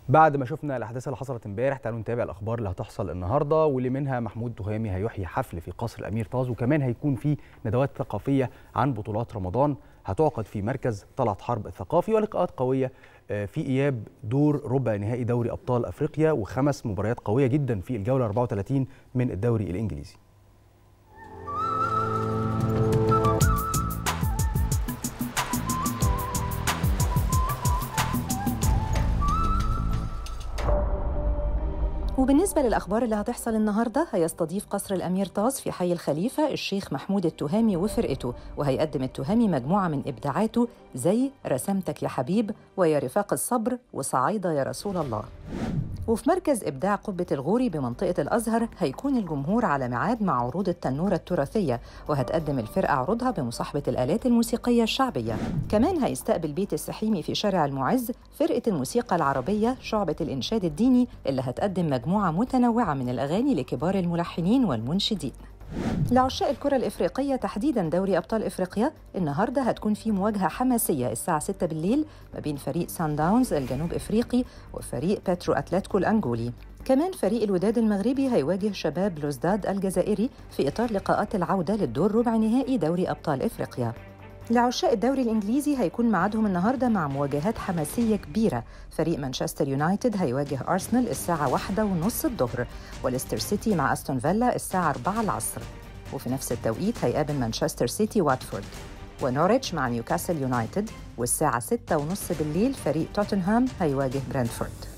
بعد ما شفنا الاحداث اللي حصلت امبارح تعالوا نتابع الاخبار اللي هتحصل النهارده واللي منها محمود تهامي هيحيي حفل في قصر الامير طاز وكمان هيكون في ندوات ثقافيه عن بطولات رمضان هتعقد في مركز طلعت حرب الثقافي ولقاءات قويه في اياب دور ربع نهائي دوري ابطال افريقيا وخمس مباريات قويه جدا في الجوله 34 من الدوري الانجليزي وبالنسبة للأخبار اللي هتحصل النهاردة هيستضيف قصر الأمير طاز في حي الخليفة الشيخ محمود التهامي وفرقته وهيقدم التهامي مجموعة من إبداعاته زي رسمتك يا حبيب ويا رفاق الصبر وصعايدة يا رسول الله وفي مركز إبداع قبة الغوري بمنطقة الأزهر هيكون الجمهور على ميعاد مع عروض التنورة التراثية وهتقدم الفرقة عروضها بمصاحبة الآلات الموسيقية الشعبية كمان هيستقبل بيت السحيمي في شارع المعز فرقة الموسيقى العربية شعبة الإنشاد الديني اللي هتقدم مجموعة متنوعة من الأغاني لكبار الملحنين والمنشدين لعشاق الكرة الإفريقية تحديدا دوري أبطال إفريقيا النهاردة هتكون في مواجهة حماسية الساعة 6 بالليل ما بين فريق سان داونز الجنوب إفريقي وفريق باترو أتلتيكو الأنجولي كمان فريق الوداد المغربي هيواجه شباب بلوزداد الجزائري في إطار لقاءات العودة للدور ربع نهائي دوري أبطال إفريقيا لعشاق الدوري الإنجليزي هيكون ميعادهم النهاردة مع مواجهات حماسية كبيرة فريق مانشستر يونايتد هيواجه أرسنال الساعة واحدة ونص الظهر وليستر سيتي مع أستون فيلا الساعة 4 العصر وفي نفس التوقيت هيقابل مانشستر سيتي واتفورد ونوريتش مع نيوكاسل يونايتد والساعة 6 ونص بالليل فريق توتنهام هيواجه برنتفورد